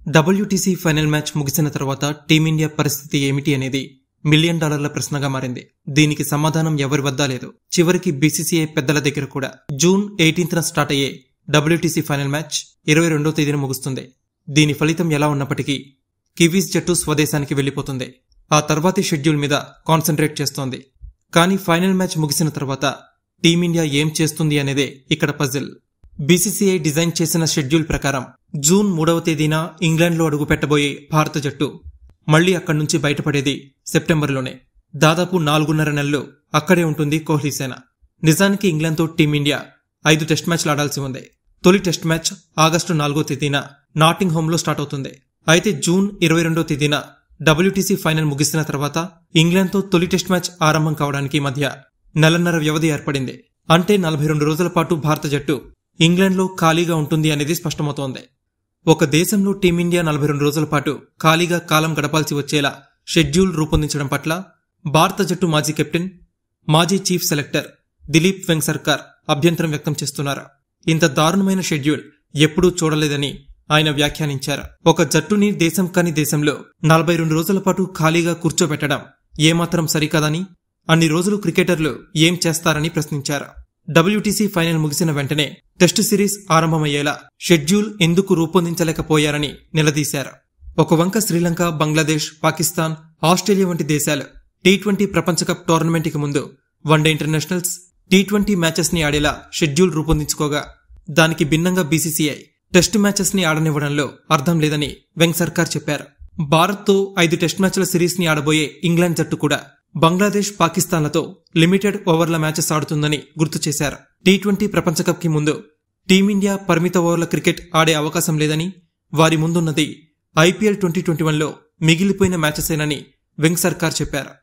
WTC final match ముగిసిన తర్వాత team India పరిస్థితి ఏమిటి అనేది మిలియన్ డాలర్ల ప్రశ్నగా మారింది దీనికి సమాధానం ఎవరి వద్దా లేదు చివరికి బీసీసీఐ పెద్దల దగ్గర కూడా జూన్ ఎయిటీన్త్న స్టార్ట్ అయ్యే డబ్ల్యూటీసీ ఫైనల్ మ్యాచ్ ఇరవై రెండో తేదీన ముగుస్తుంది దీని ఫలితం ఎలా ఉన్నప్పటికీ కివీస్ జట్టు స్వదేశానికి వెళ్లిపోతుంది ఆ తర్వాతి షెడ్యూల్ మీద కాన్సన్ట్రేట్ చేస్తోంది కానీ ఫైనల్ మ్యాచ్ ముగిసిన తర్వాత టీమిండియా ఏం చేస్తుంది అనేదే ఇక్కడ పజిల్ బీసీసీఐ డిజైన్ చేసిన షెడ్యూల్ ప్రకారం జూన్ మూడవ తేదీన ఇంగ్లాండ్లో అడుగు పెట్టబోయే భారత జట్టు మళ్లీ అక్కడి నుంచి బయటపడేది సెప్టెంబర్లోనే దాదాపు నాలుగున్నర నెలలు అక్కడే ఉంటుంది కోహ్లీ సేన నిజానికి ఇంగ్లాండ్తో టీమిండియా ఐదు టెస్ట్ మ్యాచ్లు ఆడాల్సి ఉంది తొలి టెస్ట్ మ్యాచ్ ఆగస్టు నాలుగో తేదీన నాటింగ్ హోమ్లో స్టార్ట్ అవుతుంది అయితే జూన్ ఇరవై రెండో తేదీన డబ్ల్యూటీసీ ఫైనల్ ముగిసిన తర్వాత ఇంగ్లాండ్తో తొలి టెస్ట్ మ్యాచ్ ఆరంభం కావడానికి మధ్య నెలన్నర వ్యవధి ఏర్పడింది అంటే నలభై రెండు రోజుల పాటు భారత జట్టు ఇంగ్లాండ్లో ఖాళీగా ఉంటుంది అనేది స్పష్టమవుతోంది ఒక దేశంలో టీమిండియా నలభై రెండు రోజుల పాటు ఖాళీగా కాలం గడపాల్సి వచ్చేలా షెడ్యూల్ రూపొందించడం పట్ల భారత జట్టు మాజీ కెప్టెన్ మాజీ చీఫ్ సెలెక్టర్ దిలీప్ వెంగ్ సర్కార్ అభ్యంతరం వ్యక్తం చేస్తున్నారు ఇంత దారుణమైన షెడ్యూల్ ఎప్పుడూ చూడలేదని ఆయన వ్యాఖ్యానించారు ఒక జట్టుని దేశం కాని దేశంలో నలభై రెండు రోజుల పాటు ఖాళీగా కూర్చోబెట్టడం ఏమాత్రం సరికాదని అన్ని రోజులు క్రికెటర్లు ఏం చేస్తారని ప్రశ్నించారు డబ్ల్యూటీసీ ఫైనల్ ముగిసిన వెంటనే టెస్టు సిరీస్ ఆరంభమయ్యేలా షెడ్యూల్ ఎందుకు రూపొందించలేకపోయారని నిలదీశారు ఒక వంక శ్రీలంక బంగ్లాదేశ్ పాకిస్తాన్ ఆస్ట్రేలియా వంటి దేశాలు టీ ట్వంటీ ప్రపంచ కప్ టోర్నమెంట్కి ముందు one day internationals T twenty matches ని ఆడేలా షెడ్యూల్ రూపొందించుకోగా దానికి భిన్నంగా బీసీసీఐ టెస్టు మ్యాచెస్ ని ఆడనివ్వడంలో అర్థం లేదని వెంగ్ సర్కార్ చెప్పారు భారత్తో ఐదు టెస్ట్ మ్యాచ్ల సిరీస్ ని ఆడబోయే ఇంగ్లాండ్ జట్టు కూడా బంగ్లాదేశ్ పాకిస్తాన్లతో లిమిటెడ్ ఓవర్ల మ్యాచెస్ ఆడుతుందని గుర్తు చేశారు టీ ట్వంటీ ప్రపంచ కప్ కి ముందు టీమిండియా పరిమిత ఓవర్ల క్రికెట్ ఆడే అవకాశం లేదని వారి ముందున్నది ఐపీఎల్ ట్వంటీ ట్వంటీ వన్లో మిగిలిపోయిన మ్యాచెసేనని వెంగ్ సర్కార్ చెప్పారు